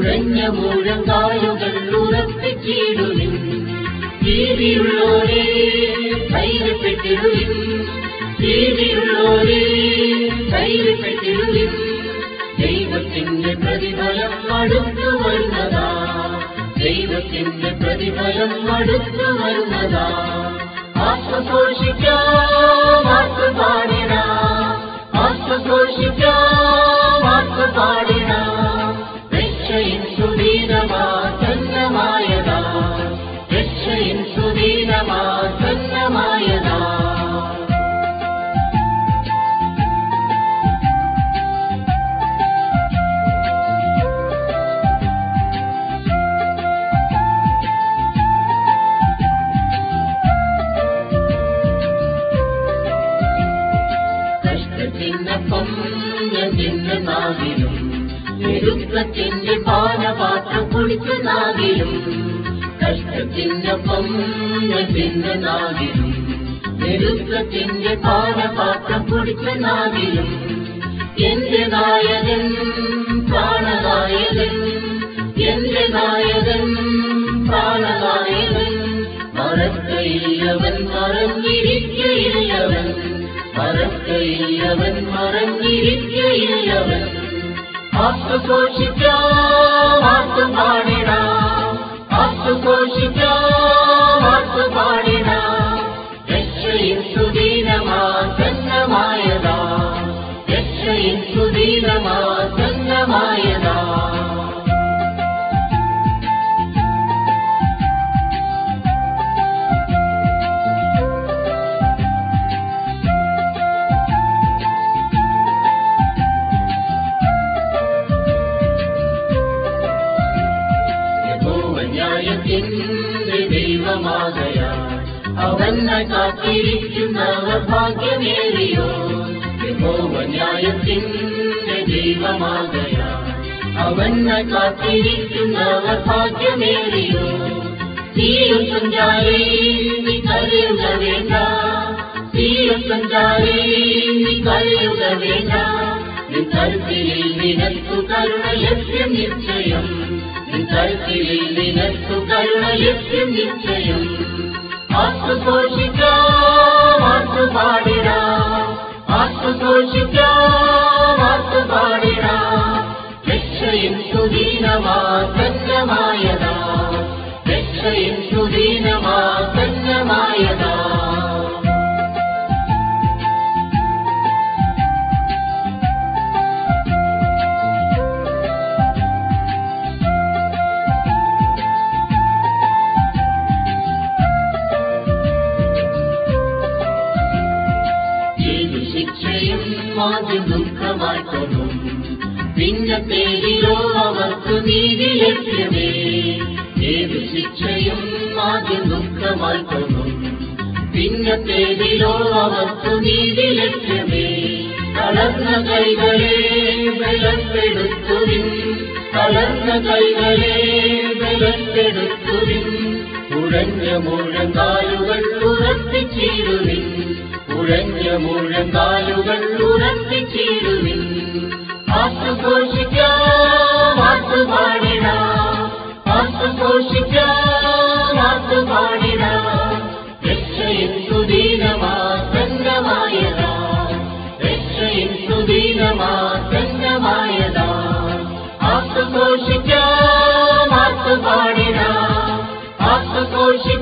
ഉഴഞ്ഞ മുഴങ്കാലുകൾ ഉറപ്പിച്ചിടുവിൻ ഭീതിയുള്ളോരേ ധൈര്യപ്പെട്ടിടുവിൻ ഭീതിയുള്ളോരേ ധൈര്യപ്പെട്ടിടുവിൻ ദൈവത്തിന്റെ പ്രതിഫലം അടുത്തു വരുന്നതാ ദൈവത്തിന്റെ പ്രതിഫലം അടുത്തു വരുന്നതാ ആശ്വഘോഷിക്കാം ആത്മ പാടിടാം ആശ്വഘോഷിക്കാം ആത്മ പാടിടാം രക്ഷയിൻ സുദീനമാ സന്നമായതാ രക്ഷയിൻ സുദീനമാ സന്നമായതാ കഷ്ടത്തിനൊപ്പം ഞാൻ നിന്ന നാവിലും ഞെരുക്കത്തിന്റെ പാനപാത്രം കുടിച്ച നാവിലും കഷ്ടത്തിനൊപ്പം ഞാൻ നിന്ന നാവിലും ഞെരുക്കത്തിന്റെ പാനപാത്രം കുടിച്ച നാവിലും എന്റെ നായകൻ പ്രാണനായകൻ എന്റെ നായകൻ പ്രാണനായകൻ മറക്കയില്ലവൻ മറഞ്ഞിരിക്കയില്ലവൻ മറക്കയില്ലവൻ മറഞ്ഞിരിക്കയില്ലവൻ ആത്മഘോഷിക്കാം ആത്മ പാടിടാം ആത്മഘോഷിക്കാം ആത്മ പാടിടാം രക്ഷയിൻ സുദീനമാ സന്നമായതാ രക്ഷയിൻ സുദീനമാ സന്നമായതാ ന്യായത്തിന്റെ ദൈവമാകയ അവനെ കാത്തിരിക്കുന്നവർ ഭാഗ്യമേറിയോ ന്യായത്തിന്റെ ദൈവമാകയ അവനെ കാത്തിരിക്കുന്നവർ ഭാഗ്യമേറിയോ തീയും സഞ്ചാരി നീ കരയുക വേണ്ട തീയും സഞ്ചാരി നീ കരയുക വേണ്ട നിൻ കരുത്തിലിൽ നിനക്കു കരുണ ലഭ്യം നിശ്ചയം നിൻ കരുത്തിലിൽ നിനക്കു കരുണ ലഭ്യം നിശ്ചയം ആത്മഘോഷിക്കാം ആത്മ പാടിടാം ആത്മഘോഷിക്കാം ആത്മ പാടിടാം രക്ഷയും സുദീനമാ സന്നമായതാ രക്ഷയും സുദീനമാ സന്നമായതാ ഏതു ശിക്ഷയും ആദ്യം ദുഃഖമായി തോന്നും പിന്നെ പേരിലോ അവർക്ക് നീതി ലഭ്യമേ ഏതു ശിക്ഷയും ആദ്യം ദുഃഖമായി തോന്നും പിന്നെ പേരിലോ അവർക്ക് നീതി ലഭ്യമേ തളർന്ന കൈകളെ ബലപ്പെടുത്തുവിൻ തളർന്ന കൈകളെ ബലപ്പെടുത്തുവിൻ ഉഴഞ്ഞ മുഴങ്കാലുകൾ ഉറപ്പിച്ചിടുവിൻ ഉഴഞ്ഞ മുഴങ്കാലുകൾ ഉറപ്പിച്ചിടുവിൻ ആത്മഘോഷിക്കാം ആത്മ പാടിടാം ആത്മഘോഷിക്കാം ആത്മ പാടിടാം രക്ഷയും സുദീനമാ സന്നമായതാ രക്ഷയും സുദീനമാ സന്നമായതാ ആത്മഘോഷിക്കാം ആത്മ പാടിടാം ആത്മഘോഷി